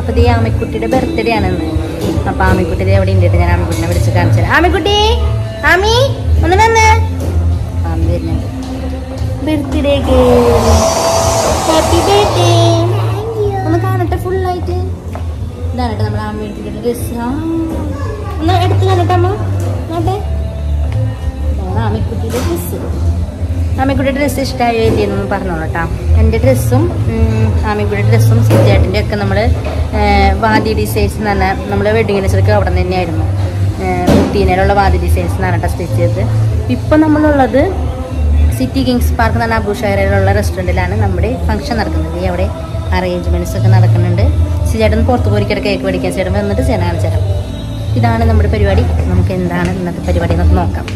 അപ്പൊ ഈ ആമിക്കുട്ടിയുടെ ബർത്ത്ഡേ ആണെന്ന് അപ്പൊ ആമിക്കുട്ടി ദേ അവിടെ ഉണ്ട് ഞാൻ ആമിക്കുട്ടിനെ വിളിച്ച് കാണിച്ചു തരാം ആമിക്കുട്ടി ആമി ഒന്ന് വന്ന് ആമി വരുന്നുണ്ട് ബർത്ത്ഡേ ഹാപ്പി ബർത്ത്ഡേ ഒന്ന് കാണട്ടെ full ആയിട്ട് ഇതാണ് കേട്ടോ നമ്മുടെ ആമിക്കുട്ടിയുടെ ഡ്രസ് ഒന്ന് എടുത്ത് കാണട്ടെ അമ്മ നോട്ടെ ഇതാണ് ആമിക്കുട്ടിയുടെ ഡ്രസ്സ് ആമിക്കുട്ടിയുടെ ഡ്രസ്സ് ഇഷ്ടമായോ ഇല്ലെന്നൊന്ന് പറഞ്ഞോളൂ കേട്ടോ എൻ്റെ ഡ്രസ്സും ആമിക്കുട്ടിയുടെ ഡ്രസ്സും സിജേട്ടിൻ്റെ ഒക്കെ നമ്മൾ വാദി ഡിസൈൻസ് എന്ന് പറഞ്ഞാൽ നമ്മൾ വെഡിങ് അനിവേഴ്സറിക്ക് അവിടെ നിന്ന് തന്നെയായിരുന്നു കുട്ടീനയിലുള്ള വാദി ഡിസൈൻസ് എന്നാണ് കേട്ടോ സ്റ്റിച്ച് ചെയ്തത് ഇപ്പം നമ്മളുള്ളത് സിറ്റി കിങ്സ് പാർക്ക് എന്ന് പറഞ്ഞ അബുഷാരയിലുള്ള റെസ്റ്റോറൻറ്റിലാണ് നമ്മുടെ ഫംഗ്ഷൻ നടക്കുന്നത് ഈ അവിടെ അറേഞ്ച്മെൻറ്റ്സ് ഒക്കെ നടക്കുന്നുണ്ട് സിജേട്ടൻ പുറത്ത് പോയിരിക്കട്ടെ കേക്ക് മേടിക്കാൻ ചേട്ടൻ വന്നിട്ട് ചേട്ടൻ കാണിച്ചു തരാം ഇതാണ് നമ്മുടെ പരിപാടി നമുക്ക് എന്താണ് ഇന്നത്തെ പരിപാടി എന്നൊക്കെ നോക്കാം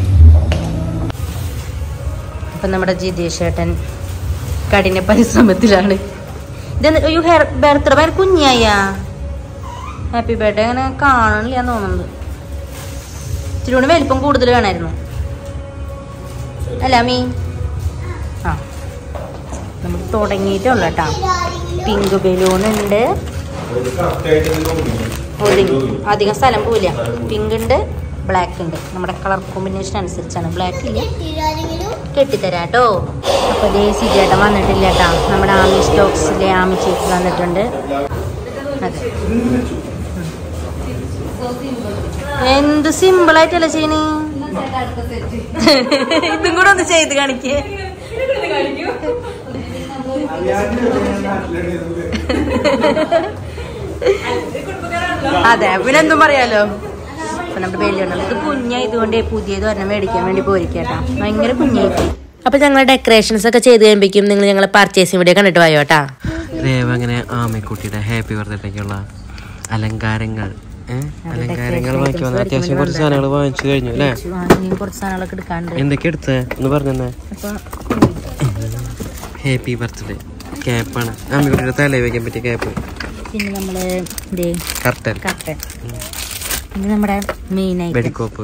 അപ്പം നമ്മുടെ ജിതേഷ് ചേട്ടൻ കഠിന പരിശ്രമത്തിലാണ് ഇത് യു ഹെയർ ബർത്ത്ഡേ ഭയങ്കര കുഞ്ഞായ ഹാപ്പി ബർത്ത്ഡേ അങ്ങനെ കാണണില്ല എന്ന് തോന്നുന്നുണ്ട് ഇച്ചിരി കൂടി വലിപ്പം കൂടുതൽ വേണമായിരുന്നു അല്ല മീ ആ നമ്മൾ തുടങ്ങിയിട്ടുള്ള കേട്ടോ പിങ്ക് ബലൂൺ ഉണ്ട് ഒതുങ്ങി അധികം സ്ഥലം പോവില്ല പിങ്ക് ഉണ്ട് ബ്ലാക്ക് ഉണ്ട് നമ്മുടെ കളർ കോമ്പിനേഷൻ അനുസരിച്ചാണ് ബ്ലാക്ക് ഇല്ല കെട്ടിത്തരാം കേട്ടോ അപ്പോൾ ദേ സിജേട്ടൻ വന്നിട്ടില്ല കേട്ടോ നമ്മുടെ ആമി സ്റ്റോക്സിലെ ആമി ചേച്ചി വന്നിട്ടുണ്ട് അതെ എന്ത് സിമ്പിളായിട്ടല്ലേ ചെയ്യണേ ഇതും കൂടെ ഒന്ന് ചെയ്ത് കാണിക്കേ അതെ പിന്നെ എന്തും പറയാലോ അപ്പൊ നമ്മുടെ വലിയ ഇത് കുഞ്ഞായതുകൊണ്ട് പുതിയത് ഒരെണ്ണം മേടിക്കാൻ വേണ്ടി പോയിരിക്കട്ടാ ഭയങ്കര കുഞ്ഞായി അപ്പൊ ഞങ്ങൾ ഡെക്കറേഷൻസ് ഒക്കെ ചെയ്ത് കഴിയുമ്പോഴേക്കും നിങ്ങൾ ഞങ്ങളെ പർച്ചേസിംഗ് വീഡിയോ കണ്ടിട്ട് പോയോ കേട്ടാ രേവ അങ്ങനെ ആമക്കുട്ടിയുടെ ഹാപ്പി ബർത്ത്ഡേക്കുള്ള അലങ്കാരങ്ങൾ ഏ? അലങ്കാരങ്ങൾ വാങ്ങിച്ചു വന്നു അത്യാവശ്യം കുറച്ച് സാധനങ്ങൾ വാങ്ങിച്ചു കഴിഞ്ഞു അല്ലേ ഇനിയും കുറച്ച് സാധനങ്ങളൊക്കെ എടുക്കാണ്ട് എന്തൊക്കെ എടുത്തേ ഒന്ന് പറഞ്ഞേ അപ്പൊ ഹാപ്പി ബർത്ത്ഡേ ക്യാപ്പാണ് ആമക്കുട്ടിയുടെ തലയിൽ വെക്കാൻ പറ്റിയ ക്യാപ്പ് പിന്നെ നമ്മള് ഇതേ കർട്ടൻ കട്ടൻ പിന്നെ നമ്മുടെ മെയിൻ ആയിട്ട് വെടിക്കോപ്പ്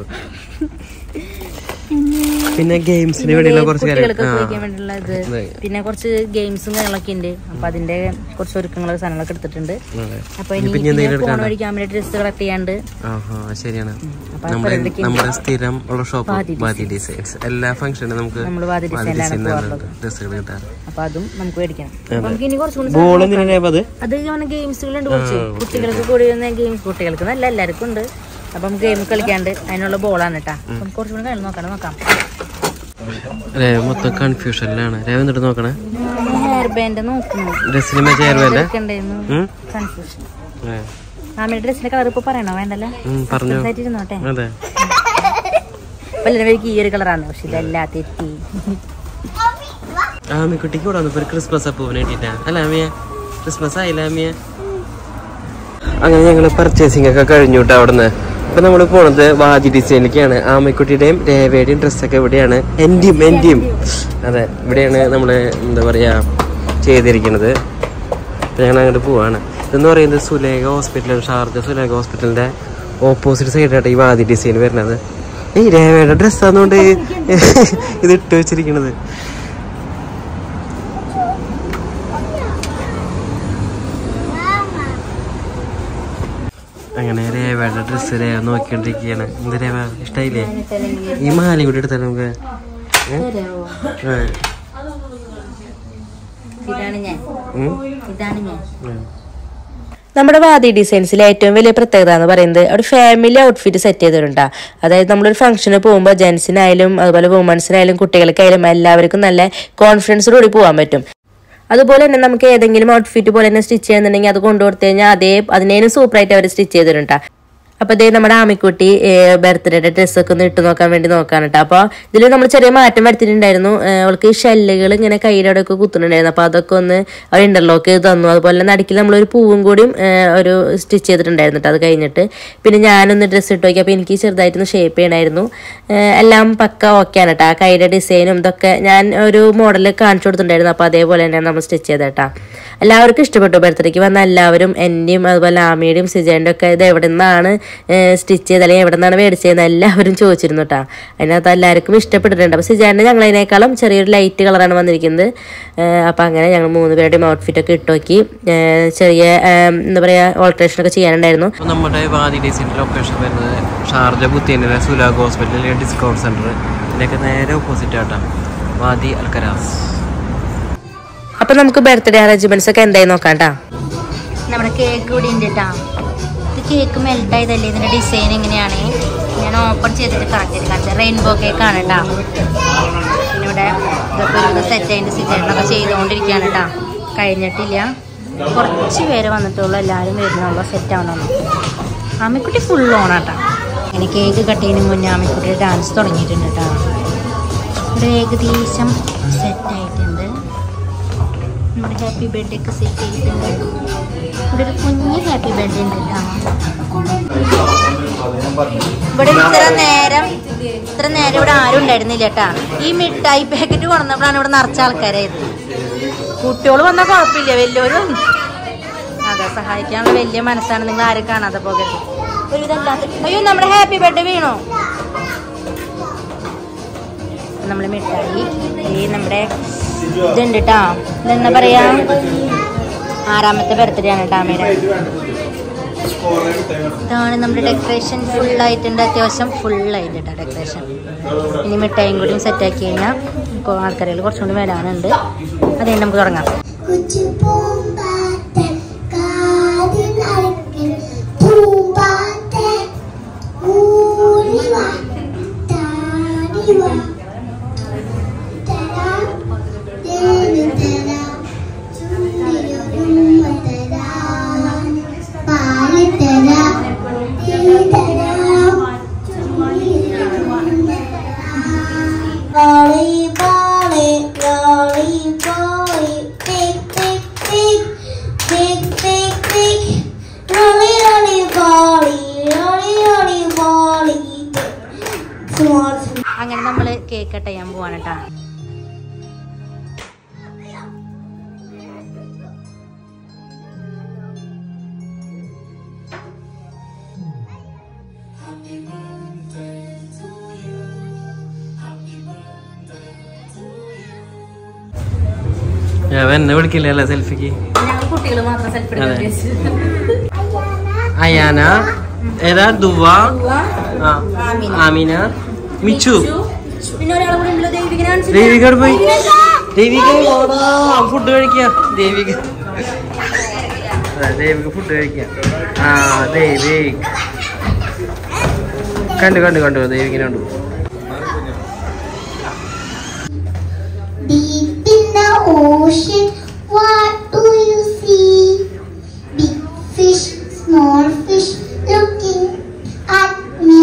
പിന്നെ ഗെയിംസിന് വേണ്ടിയുള്ള കുറച്ച് കുട്ടികൾക്ക് കാര്യങ്ങൾ ഉപയോഗിക്കാൻ വേണ്ടിയുള്ള ഇത് അതെ. പിന്നെ കുറച്ച് ഗെയിംസും കാര്യങ്ങളൊക്കെ ഉണ്ട് അപ്പൊ അതിന്റെ കുറച്ച് ഒരുക്കങ്ങളും സാധനങ്ങളൊക്കെ എടുത്തിട്ട് അതെ. അപ്പൊ ഇനി ഇനി പിന്നെ എന്തെങ്കിലും ഫോൺ എടുക്കാണ്ടോ വഴി ക്യാമറ ഡ്രസ് കളക്ട് ചെയ്യാണ്ട് ആഹാ ശരിയാണ് അപ്പൊ നമ്മുടെ അപ്പോഴത്തേക്കും നമ്മുടെ സ്ഥിരം ഉള്ള ഷോപ്പ് വാദി വാദി ഡിസൈൻസ് എല്ലാ ഫംഗ്ഷനും നമുക്ക് നമ്മള് വാദി ഡിസൈനിലാണ് പോകാറുള്ളത് ഡ്രസ്സുകൾ കിട്ടാറ് അപ്പൊ അതും നമുക്ക് മേടിക്കണം അപ്പൊ നമുക്ക് ഇനി കുറച്ചുകൂടി ബോൾ എന്തിനാ അത് അത് ഇങ്ങനെ ഗെയിംസുകളുണ്ട് കുറച്ച് കുട്ടികൾക്ക് കൂടി ഗെയിംസ് കുട്ടികൾക്ക് നല്ല എല്ലാവർക്കും ഉണ്ട് അപ്പൊ നമുക്ക് ഗെയിം കളിക്കാണ്ട് അതിനുള്ള ബോളാണ് കേട്ടാ അപ്പൊ നമുക്ക് കുറച്ചുകൂടി കഴിഞ്ഞ് നോക്കണം നോക്കാം രേവ മൊത്തം കൺഫ്യൂഷനിലാണ് രേവ എന്നിട്ട് നോക്കണേ ഹെയർ ബാൻഡ് നോക്കുന്നു ഡ്രസ്സിന് മറ്റേ ചേരുവല്ലേ ഉണ്ടായിരുന്നു ഉം? കൺഫ്യൂഷൻ ഏ. ആമയുടെ ഡ്രസ്സിന്റെ കളർ ഇപ്പൊ പറയണോ വേണ്ടല്ലോ ഉം, പറഞ്ഞോ ഇരുന്നോട്ടെ അതെ അപ്പൊ എല്ലാവരും ഈ ഒരു കളറാണ് പക്ഷെ ഇതെല്ലാം തെറ്റി ആമിക്കുട്ടിക്ക് കൂടെ വന്നപ്പോ ഒരു ക്രിസ്മസ് അപ്പൂവിന് വേണ്ടിട്ടാ അല്ല ആമിയ ക്രിസ്മസ് ആയില്ല ആമിയ അങ്ങനെ ഞങ്ങള് പർച്ചേസിംഗ് ഒക്കെ കഴിഞ്ഞു കേട്ടോ അവിടുന്ന് ഇപ്പൊ നമ്മൾ പോണത് വാജി ഡിസൈനിലേക്കാണ് ആമക്കുട്ടിയുടെയും രേവയുടെയും ഡ്രസ്സൊക്കെ ഇവിടെയാണ് എന്റെയും എന്റെയും അതെ ഇവിടെയാണ് നമ്മള് എന്താ പറയാ ചെയ്തിരിക്കുന്നത് അപ്പൊ ഞങ്ങൾ അങ്ങോട്ട് പോവാണ് ഇതെന്ന് പറയുന്നത് സുലേഖ ഹോസ്പിറ്റൽ ഷാർജ സുലേഖ ഹോസ്പിറ്റലിന്റെ ഓപ്പോസിറ്റ് സൈഡായിട്ട് ഈ വാദി ഡിസൈൻ വരുന്നത് ഈ രേവയുടെ ഡ്രസ്സാന്നുകൊണ്ട് ഇത് ഇട്ട് വെച്ചിരിക്കണത് അങ്ങനെ രേവയുടെ ഡ്രസ്സ് രേവ നോക്കിക്കൊണ്ടിരിക്കുകയാണ് എന്ത് രേവ ഇഷ്ടായില്ലേ ഈ മാല കൂടി എടുത്താലോ നമുക്ക് ഏ? ആ. ഇതാണ് ഞാൻ ഉം? ഇതാണ് ഞാൻ ഉം. നമ്മുടെ വാദി ഡിസൈൻസിലെ ഏറ്റവും വലിയ പ്രത്യേകത എന്ന് പറയുന്നത് ഒരു ഫാമിലി ഔട്ട്ഫിറ്റ് സെറ്റ് ചെയ്തിട്ടുണ്ടാ അതായത് നമ്മളൊരു ഫംഗ്ഷന് പോകുമ്പോൾ ജെൻസിനായാലും അതുപോലെ വുമൻസിനായാലും കുട്ടികൾക്കായാലും എല്ലാവർക്കും നല്ല കോൺഫിഡൻസോടുകൂടി പോകാൻ പറ്റും അതുപോലെ തന്നെ നമുക്ക് ഏതെങ്കിലും ഔട്ട്ഫിറ്റ് പോലെ തന്നെ സ്റ്റിച്ച് ചെയ്യുന്നുണ്ടെങ്കിൽ അത് കൊണ്ടുകൊടുത്തു കഴിഞ്ഞാൽ അതേ അതിനേലും സൂപ്പറായിട്ട് അവർ സ്റ്റിച്ച് ചെയ്തിട്ടുണ്ടാ അപ്പൊ ഇതേ നമ്മുടെ ആമിക്കുട്ടി ബർത്ത്ഡേയുടെ ഡ്രസ്സൊക്കെ ഒന്ന് ഇട്ട് നോക്കാൻ വേണ്ടി നോക്കാൻ കേട്ടോ അപ്പൊ ഇതിൽ നമ്മൾ ചെറിയ മാറ്റം വരുത്തിയിട്ടുണ്ടായിരുന്നു ഏഹ് അവൾക്ക് ഷെല്ലുകൾ ഇങ്ങനെ കൈയുടെ അവിടെ ഒക്കെ കുത്തുന്നുണ്ടായിരുന്നു അപ്പൊ അതൊക്കെ ഒന്ന് അവർ ഇന്റർലോക്ക് ചെയ്ത് തന്നു അതുപോലെ തന്നെ നടുക്കിൽ നമ്മൾ ഒരു പൂവും കൂടിയും ഏഹ് ഒരു സ്റ്റിച്ച് ചെയ്തിട്ടുണ്ടായിരുന്നു കേട്ടോ അത് കഴിഞ്ഞിട്ട് പിന്നെ ഞാനൊന്ന് ഡ്രസ്സ് ഇട്ട് നോക്കി അപ്പൊ എനിക്ക് ചെറുതായിട്ടൊന്ന് ഷേപ്പ് ചെയ്യണമായിരുന്നു ഏഹ് എല്ലാം പക്ക ഓക്കെയാണ് കേട്ടോ ആ കൈയുടെ ഡിസൈനും ഇതൊക്കെ ഞാൻ ഒരു മോഡൽ കാണിച്ചു കൊടുത്തിട്ടുണ്ടായിരുന്നു അപ്പൊ അതേപോലെ തന്നെ നമ്മൾ സ്റ്റിച്ച് ചെയ്തേട്ടാ എല്ലാവർക്കും ഇഷ്ടപ്പെട്ടു ബർത്ത്ഡേക്ക് വന്ന എല്ലാവരും എൻ്റെയും അതുപോലെ ആമിയുടെയും സിജേൻ്റെ ഒക്കെ ഇത് എവിടെ നിന്നാണ് സ്റ്റിച്ച് ചെയ്ത് അല്ലെങ്കിൽ എവിടെ നിന്നാണ് മേടിച്ചതെന്ന് എല്ലാവരും ചോദിച്ചിരുന്നു കേട്ടോ അതിനകത്ത് എല്ലാവർക്കും ഇഷ്ടപ്പെട്ടിട്ടുണ്ട് അപ്പോൾ സിജാൻ്റെ ഞങ്ങളതിനേക്കാളും ചെറിയൊരു ലൈറ്റ് കളറാണ് വന്നിരിക്കുന്നത് അപ്പോൾ അങ്ങനെ ഞങ്ങൾ മൂന്ന് പേരുടെയും ഔട്ട്ഫിറ്റൊക്കെ ഇട്ട് നോക്കി ഏഹ് ചെറിയ ഏഹ് എന്താ പറയുക ഓൾട്രേഷനൊക്കെ ചെയ്യാനുണ്ടായിരുന്നു അപ്പോൾ നമ്മുടെ വാദി ഡേസിൻ്റെ ലൊക്കേഷൻ വരുന്നത് ഷാർജ ബുത്തേനിലെ സുലാഗ് ഹോസ്പിറ്റലിലെ ഡിസ്കൗണ്ട് സെൻറ്റർ ഇതിൻ്റെയൊക്കെ നേരെ ഓപ്പോസിറ്റ് ആട്ടാണ് വാദി അൽക്കരാസ് അപ്പോൾ നമുക്ക് ബർത്ത്ഡേ അറേഞ്ച്മെന്റ്സ് ഒക്കെ എന്തായി നോക്കാം കേട്ടോ നമ്മുടെ കേക്ക് ഇവിടെ ഉണ്ട് കേട്ടോ ഇത് കേക്ക് മെൽറ്റ് ആയതല്ലേ ഇതിന്റെ ഡിസൈൻ എങ്ങനെയാണ് ഞാൻ ഓപ്പൺ ചെയ്തിട്ട് കറക്റ്റ് ചെയ്ത് കാണിച്ചത് റെയിൻബോ കേക്കാണ് കേട്ടോ പിന്നെ ഇവിടെ ഇതൊക്കെ ഒരു സെറ്റ് അതിൻ്റെ സിറ്റേഷനൊക്കെ ചെയ്തുകൊണ്ടിരിക്കുകയാണ് കേട്ടോ കഴിഞ്ഞിട്ടില്ല കുറച്ച് പേര് വന്നിട്ടുള്ളൂ എല്ലാവരും വരുന്നുള്ളൂ സെറ്റ് ആവണുള്ളൂ ആമിക്കുട്ടി ഫുൾ ഓണാട്ടോ അങ്ങനെ കേക്ക് കട്ട് ചെയ്യുന്നതിന് മുന്നേ ആമിക്കുട്ടി ഡാൻസ് തുടങ്ങിയിട്ടുണ്ട് കേട്ടോ ഇവിടെ ഏകദേശം സെറ്റ് ആയിട്ടുണ്ട് നമ്മുടെ ഹാപ്പി ബർത്ത്ഡേ ഒക്കെ സെറ്റ് ചെയ്തിട്ടുണ്ട് ഇവിടെ ഒരു കുഞ്ഞ് ഹാപ്പി ബർത്ത്ഡേ ഉണ്ട് കേട്ടോ ഇവിടെ ഇത്ര നേരം ഇത്ര നേരം ഇവിടെ ആരും ഉണ്ടായിരുന്നില്ല കേട്ടാ ഈ മിഠായി പാക്കറ്റ് കൊണ്ടുവന്നപ്പോഴാണ് ഇവിടെ നിറച്ച ആൾക്കാരായിരുന്നു കുട്ടികൾ വന്നാൽ കുഴപ്പമില്ല വലിയവരും വന്നു. അതെ സഹായിക്കാനുള്ള വലിയ മനസ്സാണ് നിങ്ങൾ ആരും കാണാതെ പോകരുത് ഒരു ഇതല്ലാത്ത അയ്യോ നമ്മുടെ ഹാപ്പി ബർത്ത്ഡേ വീണോ നമ്മൾ മിഠായി ഈ നമ്മുടെ ഇതുണ്ട് കേട്ടോ ഇതെന്താ പറയാ ആറാമത്തെ ബർത്ത്ഡേ ആണ് കേട്ടോ അമ്മയുടെ ഇതാണ് നമ്മുടെ ഡെക്കറേഷൻ ഫുൾ ആയിട്ടുണ്ട് അത്യാവശ്യം ഫുൾ ആയിട്ടുണ്ട് ഡെക്കറേഷൻ ഇനി മിഠായും കൂടി സെറ്റാക്കി കഴിഞ്ഞാൽ ആൾക്കാരുകൾ കുറച്ചും കൂടി വരാനുണ്ട് അത് കഴിഞ്ഞ് നമുക്ക് തുടങ്ങാം കുച്ചു പൂമ്പാറ്റ കാതിനടക്കൽ പൂമ്പാറ്റ ഓടി വാ താടി വാ തരാം തേന് തരാം ചുണ്ടിലൊരുമ്മ തരാം പാല് തരാം തീ തരാം ചുണ്ടിലൊരുമ്മ തരാം Lolly, bolly, lolly, bolly, big, big, big, big, big, big. Lolly, lolly, bolly, lolly, lolly, bolly, big. Small, small. അങ്ങനെ നമ്മൾ കേക്ക് കട്ട് ചെയ്യാൻ പോവാണ് കേട്ടോ ഞാൻ എന്നെ വിളിക്കില്ല അല്ലേ സെൽഫിക്ക് ഞങ്ങൾ കുട്ടികൾ മാത്രം സെൽഫി അതെ. അയാന ഏതാ ദുവ ആ ആമിന മിച്ചു പിന്നെ ഒരാളെ കൂടി ഉണ്ടല്ലോ ദേവികനാണ് ദേവികോട് പോയി ദേവിക ഫുഡ് കഴിക്ക ദേവിക അതെ, ദേവിക ഫുഡ് കഴിക്ക ആ ദേവിക് കണ്ടു കണ്ടു കണ്ടു ദേവികിനെ കണ്ടു Deep in the ocean, what do you see? Big fish, small fish, looking at me.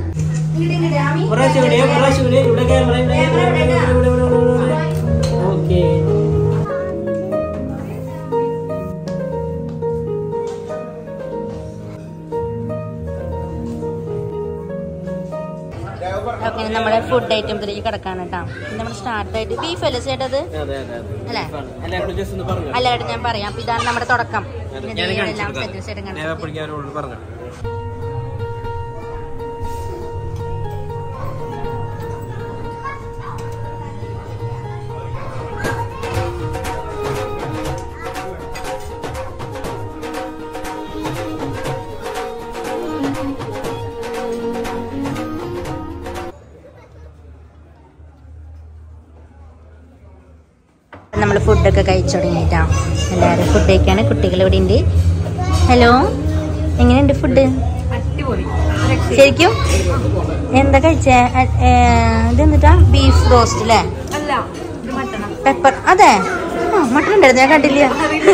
Okay നമ്മുടെ ഫുഡ് ഐറ്റംസിലേക്ക് കിടക്കാണ് കേട്ടോ നമ്മൾ സ്റ്റാർട്ട് ആയിട്ട് ബീഫ് അല്ലേ ചേട്ടത് അതെ അതെ അതെ അല്ലേ എല്ലാവരോടും ജസ്റ്റ് ഒന്ന് പറഞ്ഞു അല്ലായിട്ട് ഞാൻ പറയാം അപ്പൊ ഇതാണ് നമ്മുടെ തുടക്കം പിന്നെ ഞാൻ ദേ കാണിച്ചു എല്ലാം കൊടുക്കാം. സെറ്റ് സെറ്റും ഞാൻ കാണിച്ചു അപ്പോഴേക്കും അവരോട് പറഞ്ഞു നമ്മൾ ഫുഡൊക്കെ കഴിച്ചു തുടങ്ങിയിട്ടാ എല്ലാവരും ഫുഡ് കഴിക്കാണ് കുട്ടികൾ ഇവിടെ ഉണ്ട് ഹലോ എങ്ങനെയുണ്ട് ഫുഡ് ശരിക്കും എന്താ കഴിച്ചേ അ- ഏ, ഇതെന്നിട്ടാ ബീഫ് റോസ്റ്റ് അല്ലേ പെപ്പർ അതെ ആ മട്ടൺ ഉണ്ടായിരുന്നു ഞാൻ കണ്ടില്ല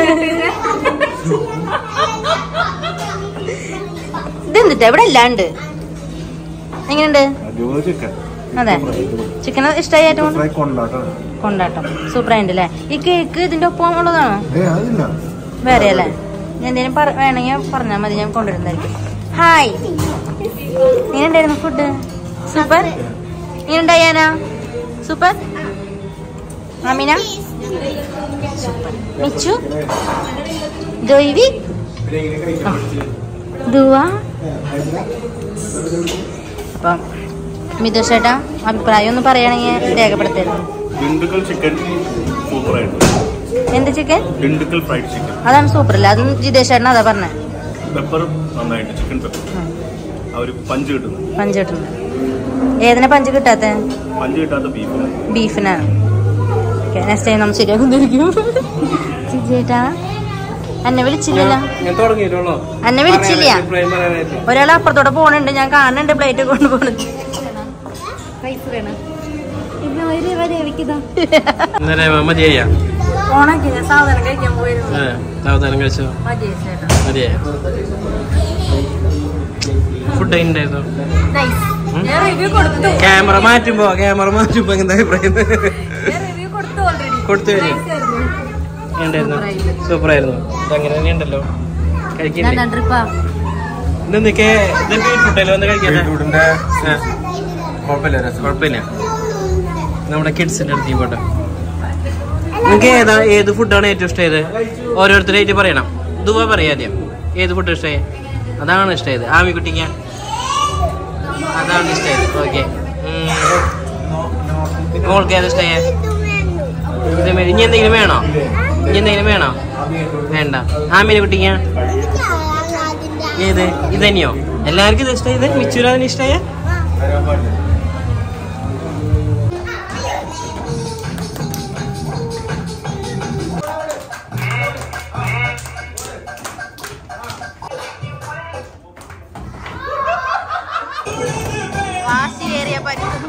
ഇതെന്നിട്ടാ ഇവിടെ എല്ലാം ഉണ്ട് എങ്ങനെയുണ്ട് അടിപൊളി ചിക്കൻ അതെ ചിക്കൻ ഇഷ്ടമായി ഏറ്റവും കൂടുതൽ? ഫ്രൈ കൊണ്ടാട്ടം കൊണ്ടാട്ടം സൂപ്പർ ആയിട്ട് അല്ലേ ഈ കേക്ക് ഇതിന്റെ ഒപ്പം ഉള്ളതാണോ ഏ അതില്ല വേറെ അല്ലേ ഞാൻ എന്തെങ്കിലും പറ- വേണമെങ്കിൽ പറഞ്ഞാൽ മതി ഞാൻ കൊണ്ടുവരുന്നതായിരിക്കും ഹായ് ഇങ്ങനെ ഉണ്ടായിരുന്നു ഫുഡ് സൂപ്പർ ഇങ്ങനെ ഉണ്ടായാനാ സൂപ്പർ അമീന സൂപ്പർ മിച്ചു ദോയിവി ദുവ അപ്പം മിഥുഷ് ചേട്ടാ അഭിപ്രായം ഒന്ന് പറയുകയാണെങ്കിൽ രേഖപ്പെടുത്തരുത് ഡിണ്ടുക്കൽ ചിക്കൻ സൂപ്പറായിട്ട് എന്ത് ചിക്കൻ ഡിണ്ടുക്കൽ ഫ്രൈഡ് ചിക്കൻ അതാണ് സൂപ്പർ അല്ലേ അതും ജിതേഷ് ചേട്ടൻ അതാ പറഞ്ഞത് പെപ്പറും നന്നായിട്ട് ചിക്കൻ പെപ്പർ ആ ഒരു പഞ്ച് കിട്ടുന്നു പഞ്ച് കിട്ടുന്നത് ഏതിനാ പഞ്ച് കിട്ടാത്ത പഞ്ച് കിട്ടാത്ത ബീഫിന് ബീഫിനാണ് ഓക്കെ നെക്സ്റ്റ് ടൈം നമ്മൾ ശരിയാക്കുന്നിരിക്കും ചേട്ടാ എന്നെ വിളിച്ചില്ലല്ലോ ഞാൻ തുടങ്ങിയിട്ടുള്ളോ എന്നെ വിളിച്ചില്ല അഭിപ്രായം പറയാനായിട്ട് ഒരാൾ അപ്പുറത്തോടെ പോണുണ്ട് ഞാൻ കാണുന്നുണ്ട് പ്ലേറ്റ് കൊണ്ടുപോണത് ഇന്നലെ മതിയാ ഓണാക്കി ഞാൻ സാധനം കഴിക്കാൻ പോയിരുന്നു സാവധാനം കഴിച്ചോ മതിയാ ഫുഡ് ഉണ്ടായിരുന്നു ഞാൻ റിവ്യൂ കൊടുത്തു ക്യാമറ മാറ്റുമ്പോ ക്യാമറ മാറ്റുമ്പോ എന്താ അഭിപ്രായം ഞാൻ റിവ്യൂ കൊടുത്തു ഓൾറെഡി കൊടുത്തു കഴിഞ്ഞു ഉണ്ടായിരുന്നു സൂപ്പർ ആയിരുന്നു അങ്ങനെ തന്നെ ഉണ്ടല്ലോ കഴിക്കില്ലേ ഞാൻ ട്രിപ്പാ ഇതെന്തൊക്കെ ഇത് ബീറ്റ്റൂട്ടല്ലോ ഒന്ന് കഴിക്കട്ടെ ബീറ്റ്റൂട്ടിന്റെ ആ, കുഴപ്പമില്ല രസം കുഴപ്പമില്ല നമ്മുടെ കിഡ്സിന്റെ അടുത്ത് പോട്ടെ നിങ്ങൾക്ക് ഏതാ ഏത് ഫുഡാണ് ഏറ്റവും ഇഷ്ടമായത് ഓരോരുത്തരായിട്ട് പറയണം ദുവ പറയാം ആദ്യം ഏത് ഫുഡ് ഇഷ്ടമായി അതാണ് ഇഷ്ടമായത് ആമിക്കുട്ടിക്ക് അതാണ് ഇഷ്ടമായത് ഓക്കെ മോൾക്ക് ഏത് ഇഷ്ടമായ ഇത് മതി. ഇനി എന്തെങ്കിലും വേണോ ഇനി എന്തെങ്കിലും വേണോ വേണ്ട ആമിനെ കുട്ടിക്ക് ഏത് ഇത് തന്നെയോ എല്ലാവർക്കും ഇത് ഇഷ്ടമായത് മിച്ചൂരാതിന് ഇഷ്ടമായ വാശിയേറിയ പരിസ്ഥിതി